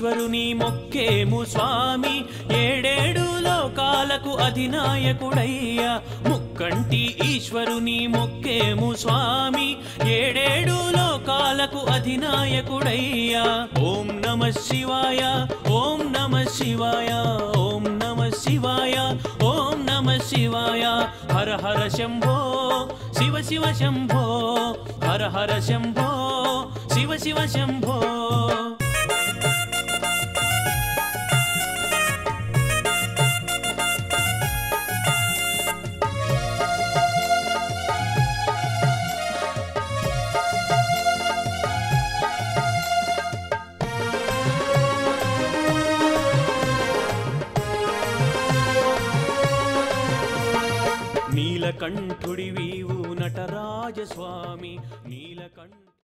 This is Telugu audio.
ఈశ్వరుని మొక్కేము స్వామి ఏడేడు లోకాలకు అధినాయకుడయ్యా ముక్కంటి ఈశ్వరుని మొక్కేము స్వామి ఏడేడు లోకాలకు అధినాయకుడయ్యా ఓం నమ శివాయ ఓం నమ శివాయ ఓం నమ శివాయ ఓం నమ శివాయ హర హర శంభో శివ శివ శంభో హర హర శంభో శివ శివ శంభో నీలకంఠుడి వీవు నటరాజస్వామి నీలకంఠ